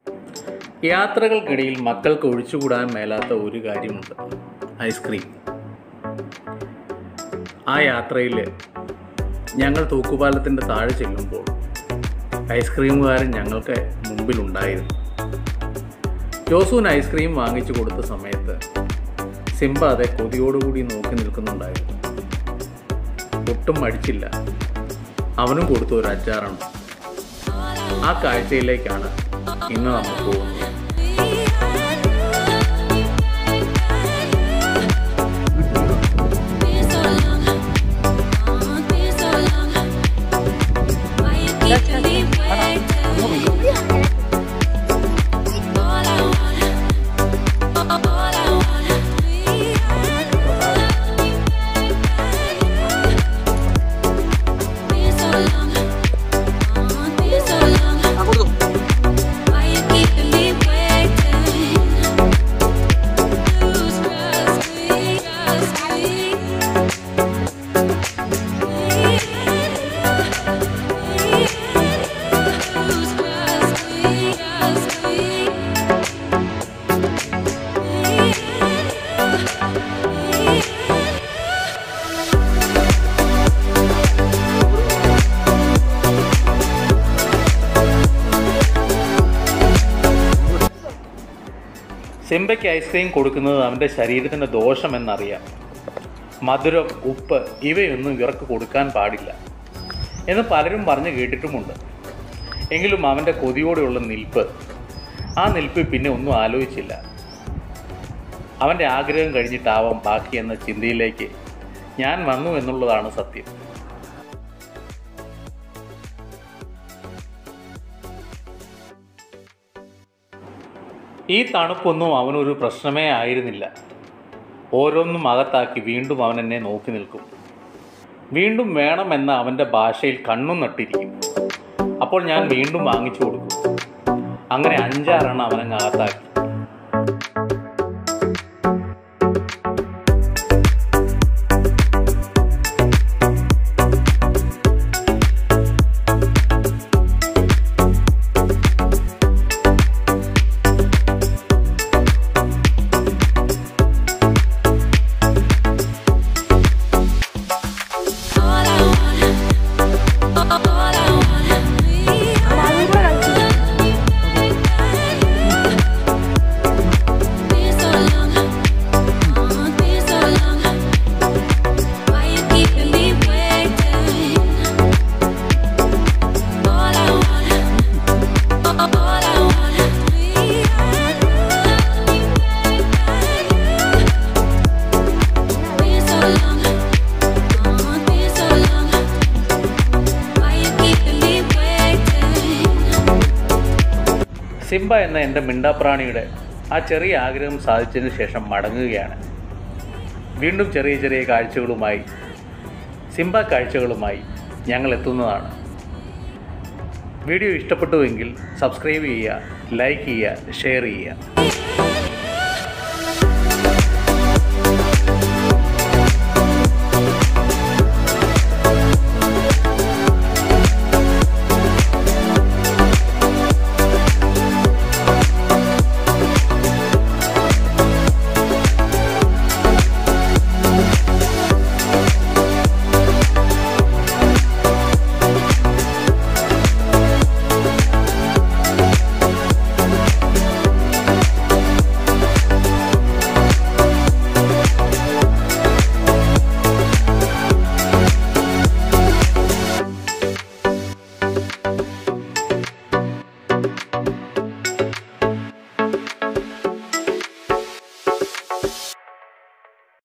യാത്രകൾക്കിടയിൽ മക്കൾക്ക് ഒഴിച്ചുകൂടാൻ മേലാത്ത ഒരു കാര്യമുണ്ട് ഐസ്ക്രീം ആ യാത്രയിൽ ഞങ്ങൾ തൂക്കുപാലത്തിൻ്റെ താഴെ ചെല്ലുമ്പോൾ ഐസ്ക്രീമുകാരൻ ഞങ്ങൾക്ക് മുമ്പിലുണ്ടായിരുന്നു ജോസുവിന് ഐസ്ക്രീം വാങ്ങിച്ചു കൊടുത്ത സമയത്ത് സിംബ അതെ കൊതിയോടുകൂടി നോക്കി നിൽക്കുന്നുണ്ടായിരുന്നു ഒട്ടും മടിച്ചില്ല അവനും കൊടുത്തു ഒരു അച്ചാറെണ്ണം ആ കാഴ്ചയിലേക്കാണ് ഇന്ന് നമ്മൾ പോകുന്നത് സിംബയ്ക്ക് ഐസ്ക്രീം കൊടുക്കുന്നത് അവൻ്റെ ശരീരത്തിൻ്റെ ദോഷമെന്നറിയാം മധുരം ഉപ്പ് ഇവയൊന്നും ഇവർക്ക് കൊടുക്കാൻ പാടില്ല എന്ന് പലരും പറഞ്ഞു കേട്ടിട്ടുമുണ്ട് എങ്കിലും അവൻ്റെ കൊതിയോടെയുള്ള നിൽപ്പ് ആ നിൽപ്പ് പിന്നെ ഒന്നും ആലോചിച്ചില്ല അവൻ്റെ ആഗ്രഹം കഴിഞ്ഞിട്ടാവാം ബാക്കി എന്ന ചിന്തയിലേക്ക് ഞാൻ വന്നു എന്നുള്ളതാണ് സത്യം ഈ തണുപ്പൊന്നും അവനൊരു പ്രശ്നമേ ആയിരുന്നില്ല ഓരോന്നും അകത്താക്കി വീണ്ടും അവൻ എന്നെ നോക്കി നിൽക്കും വീണ്ടും വേണമെന്ന അവൻ്റെ ഭാഷയിൽ കണ്ണും നട്ടിരിക്കും അപ്പോൾ ഞാൻ വീണ്ടും വാങ്ങിച്ചു കൊടുക്കും അങ്ങനെ അഞ്ചാറെണ്ണം അവനങ്ങ് അകത്താക്കി സിംബ എന്ന എൻ്റെ മിണ്ടാപ്രാണിയുടെ ആ ചെറിയ ആഗ്രഹം സാധിച്ചതിന് ശേഷം മടങ്ങുകയാണ് വീണ്ടും ചെറിയ ചെറിയ കാഴ്ചകളുമായി സിംബ കാഴ്ചകളുമായി ഞങ്ങൾ എത്തുന്നതാണ് വീഡിയോ ഇഷ്ടപ്പെട്ടുവെങ്കിൽ സബ്സ്ക്രൈബ് ചെയ്യുക ലൈക്ക് ചെയ്യുക ഷെയർ ചെയ്യുക